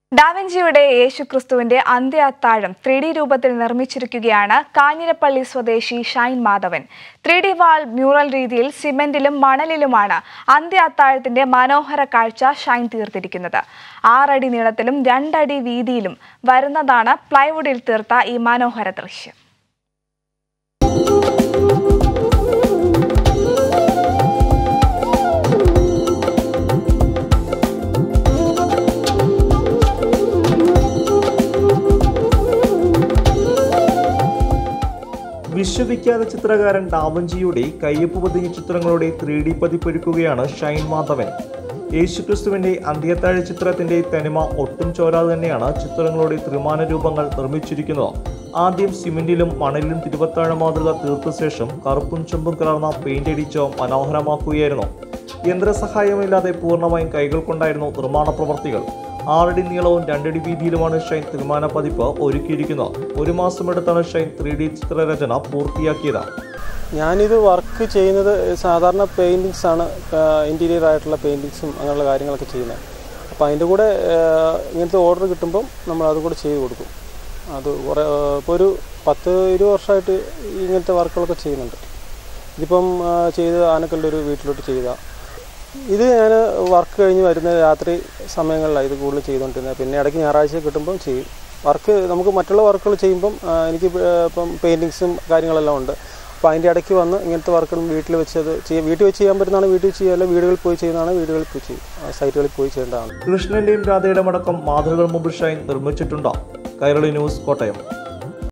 ഡാവിഞ്ചിയുടെ യേശുക്രിസ്തുവിന്റെ അന്ത്യ അത്താഴം ത്രീ ഡി രൂപത്തിൽ നിർമ്മിച്ചിരിക്കുകയാണ് കാഞ്ഞിരപ്പള്ളി സ്വദേശി Shine Madhavan three D wall mural രീതിയിൽ സിമെന്റിലും മണലിലുമാണ് അന്ത്യ അത്താഴത്തിന്റെ മനോഹര കാഴ്ച ഷൈൻ തീർത്തിരിക്കുന്നത് ആറടി നീളത്തിലും രണ്ടടി വീതിയിലും വരുന്നതാണ് പ്ലൈവുഡിൽ തീർത്ത ഈ മനോഹര ദൃശ്യം വിശ്വവിഖ്യാത ചിത്രകാരൻ ഡാവഞ്ചിയുടെ കയ്യൊപ്പ് പതിഞ്ഞ ചിത്രങ്ങളുടെ ത്രീ ഡി പതിപ്പൊരുക്കുകയാണ് ഷൈൻ മാധവൻ യേശുക്രിസ്തുവിന്റെ അന്ത്യത്താഴ ചിത്രത്തിന്റെ തനിമ ഒട്ടും ചോരാതെ തന്നെയാണ് ചിത്രങ്ങളുടെ ത്രിമാന രൂപങ്ങൾ നിർമ്മിച്ചിരിക്കുന്നത് ആദ്യം സിമെന്റിലും മണലിലും തിരുവത്താഴ മാതൃക തീർത്ത ശേഷം കറുപ്പും ചെമ്പും കലർന്ന പെയിന്റ് അടിച്ച് മനോഹരമാക്കുകയായിരുന്നു യന്ത്രസഹായമില്ലാതെ പൂർണ്ണമായും കൈകൾ കൊണ്ടായിരുന്നു നിർമ്മാണ പ്രവർത്തികൾ ആറടി നീളവും രണ്ടടി വീതിയിലുമാണ് ഷൈൻ ത്രിമാന പതിപ്പ് ഒരുക്കിയിരിക്കുന്നത് ഒരു മാസമെടുത്താണ് ഷൈൻ ത്രീ ഡി ചിത്രരചന പൂർത്തിയാക്കിയത് ഞാനിത് വർക്ക് ചെയ്യുന്നത് സാധാരണ പെയിൻറ്റിങ്സ് ആണ് ഇൻറ്റീരിയർ ആയിട്ടുള്ള പെയിൻറ്റിങ്സും അങ്ങനെയുള്ള കാര്യങ്ങളൊക്കെ ചെയ്യുന്നത് അപ്പോൾ അതിൻ്റെ കൂടെ ആ, ഇങ്ങനത്തെ ഓർഡർ കിട്ടുമ്പം നമ്മൾ അതും കൂടെ ചെയ്ത് കൊടുക്കും അത് കുറേ ഇപ്പോൾ ഒരു പത്ത് ഇരുപത് വർഷമായിട്ട് ഇങ്ങനത്തെ വർക്കുകളൊക്കെ ചെയ്യുന്നുണ്ട് ഇതിപ്പം ആ, ചെയ്ത് ആനക്കല്ലിൻ്റെ ഒരു വീട്ടിലോട്ട് ചെയ്ത ഇത് ഞാൻ വർക്ക് കഴിഞ്ഞ് വരുന്ന രാത്രി സമയങ്ങളിലാണ് ഇത് കൂടുതൽ ചെയ്തുകൊണ്ടിരുന്നത് പിന്നെ ഇടയ്ക്ക് ഞായറാഴ്ച കിട്ടുമ്പം ചെയ്യും വർക്ക് നമുക്ക് മറ്റുള്ള വർക്കുകൾ ചെയ്യുമ്പം ആ, എനിക്ക് ഇപ്പ- ഇപ്പം പെയിൻറ്റിങ്സും കാര്യങ്ങളെല്ലാം ഉണ്ട് അപ്പോൾ അതിൻ്റെ ഇടയ്ക്ക് വന്ന് ഇങ്ങനത്തെ വർക്കുകൾ വീട്ടിൽ വെച്ചത് ചെയ്യും വീട്ടിൽ വെച്ച് ചെയ്യാൻ പറ്റുന്നതാണ് വീട്ടിൽ ചെയ്യുക അല്ലെങ്കിൽ വീടുകളിൽ പോയി ചെയ്യുന്നതാണ് വീടുകളിൽ പോയി ചെയ്യും ആ, സൈറ്റുകളിൽ പോയി ചെയ്യേണ്ടതാണ് കൃഷ്ണന്റെയും രാധയുടെ അടക്കം മാതൃകൾ മുമ്പ് ഷൈൻ നിർമ്മിച്ചിട്ടുണ്ട് കൈരളി ന്യൂസ് കോട്ടയം